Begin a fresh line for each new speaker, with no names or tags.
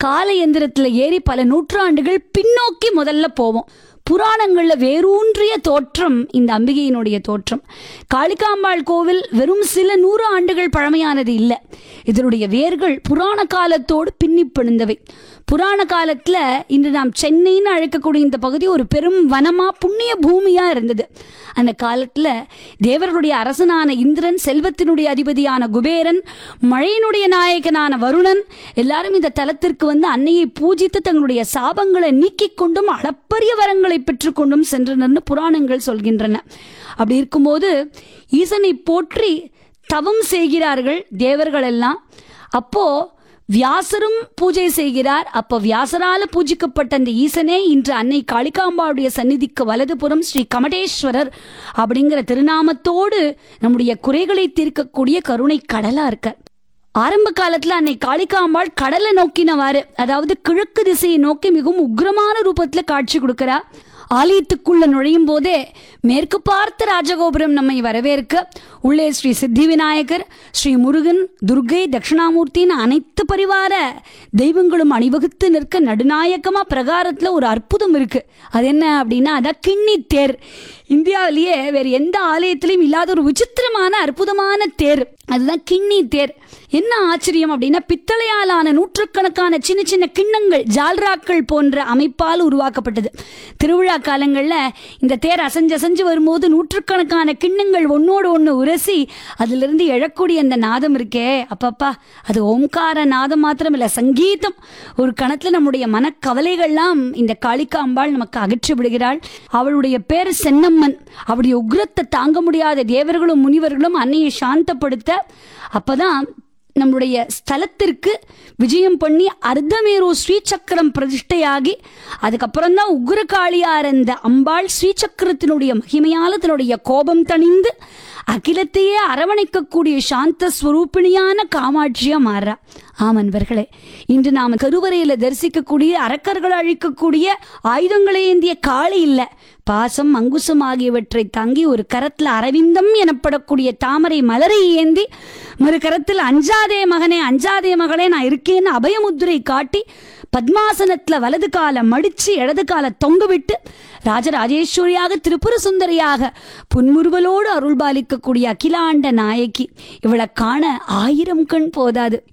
கால எந்திரத்துல ஏறி பல நூற்றாண்டுகள் பின்னோக்கி முதல்ல போவோம் புராணங்கள்ல வேரூன்றிய தோற்றம் இந்த அம்பிகையினுடைய தோற்றம் காளிகாம்பாள் கோவில் வெறும் சில நூறு ஆண்டுகள் பழமையானது இல்லை இதனுடைய வேர்கள் புராண காலத்தோடு பின்னி பிணைந்தவை புராண காலத்துல இன்று நாம் சென்னைன்னு அழைக்கக்கூடிய இந்த பகுதி ஒரு பெரும் வனமா புண்ணிய பூமியா இருந்தது அந்த காலத்துல தேவர்களுடைய அரசனான இந்திரன் செல்வத்தினுடைய அதிபதியான குபேரன் மழையினுடைய நாயகனான வருணன் எல்லாரும் இந்த தலத்திற்கு வந்து அன்னையை பூஜித்து தங்களுடைய சாபங்களை நீக்கிக் கொண்டும் அளப்பரிய வரங்களை பெற்றுக்கொண்டும் சென்றனர்னு புராணங்கள் சொல்கின்றன அப்படி இருக்கும்போது ஈசனை போற்றி தவம் செய்கிறார்கள் தேவர்கள் எல்லாம் அப்போ வியாசரும் பூஜை செய்கிறார் அப்ப வியாசரால பூஜிக்கப்பட்ட அந்த ஈசனே இன்று அன்னை காளிகாம்பாவுடைய சந்நிதிக்கு வலதுபுறம் ஸ்ரீ கமடேஸ்வரர் அப்படிங்கிற திருநாமத்தோடு நம்முடைய குறைகளை தீர்க்கக்கூடிய கருணை கடலா இருக்கார் ஆரம்ப காலத்துல அன்னை காளிகாம்பாள் கடலை நோக்கினவாறு அதாவது கிழக்கு திசையை நோக்கி மிகவும் உக்ரமான ரூபத்துல காட்சி கொடுக்கிறா ஆலயத்துக்குள்ள நுழையும் போதே மேற்கு பார்த்த ராஜகோபுரம் நம்மை வரவேற்க உள்ளே ஸ்ரீ சித்தி விநாயகர் ஸ்ரீ முருகன் துர்கை தட்சிணாமூர்த்தின்னு அனைத்து பரிவார தெய்வங்களும் அணிவகுத்து நிற்க நடுநாயக்கமா பிரகாரத்துல ஒரு அற்புதம் இருக்கு அது என்ன அப்படின்னா அதான் கிண்ணி தேர் இந்தியாவிலேயே வேற எந்த ஆலயத்திலையும் இல்லாத ஒரு விசித்திரமான அற்புதமான தேர் அதுதான் கிண்ணி தேர் என்ன ஆச்சரியம் அப்படின்னா பித்தளையாலான நூற்றுக்கணக்கான சின்ன சின்ன கிண்ணங்கள் ஜால்ராக்கள் போன்ற அமைப்பால் உருவாக்கப்பட்டது திருவிழா காலங்களில் இந்த தேர் அசைஞ்சு அசைஞ்சு வரும்போது நூற்றுக்கணக்கான கிண்ணங்கள் ஒன்னோடு ஒன்று உரசி அதிலிருந்து எழக்கூடிய அந்த நாதம் இருக்கே அப்பப்பா அது ஓம்கார நாதம் மாத்திரம் இல்லை சங்கீதம் ஒரு கணத்தில் நம்முடைய மனக்கவலைகள்லாம் இந்த காளிகாம்பாள் நமக்கு அகற்றி விடுகிறாள் அவளுடைய பேர் சென்னம்மன் அவருடைய உக்ரத்தை தாங்க முடியாத தேவர்களும் முனிவர்களும் அன்னையை சாந்தப்படுத்த அப்பதான் நம்முடைய ஸ்தலத்திற்கு விஜயம் பண்ணி அர்த்தமேரு ஸ்ரீசக்கரம் பிரதிஷ்டையாகி அதுக்கப்புறம் தான் உக்ரகாளியார் அந்த அம்பாள் ஸ்ரீசக்கரத்தினுடைய மகிமையால தன்னுடைய கோபம் தணிந்து அகிலத்தையே அரவணைக்கக்கூடிய சாந்த ஸ்வரூபிணியான காமாட்சியா மாறா ஆம் அன்பர்களே இன்று நாம் கருவறையில தரிசிக்கக்கூடிய அரக்கர்கள் அழிக்கக்கூடிய ஆயுதங்களை ஏந்திய காளி இல்லை பாசம் அங்குசம் ஆகியவற்றை தாங்கி ஒரு கரத்தில் அரவிந்தம் எனப்படக்கூடிய தாமரை மலரை ஏந்தி மறு கரத்தில் அஞ்சாதே மகனே அஞ்சாதே மகளே நான் இருக்கேன்னு அபயமுத்திரை காட்டி பத்மாசனத்துல வலது காலை மடிச்சு இடது காலை தொங்க விட்டு ராஜராஜேஸ்வரியாக திரிபுர சுந்தரியாக புன்முறுவலோடு அருள்பாலிக்கக்கூடிய அகிலாண்ட நாயகி இவளை காண ஆயிரம் கண் போதாது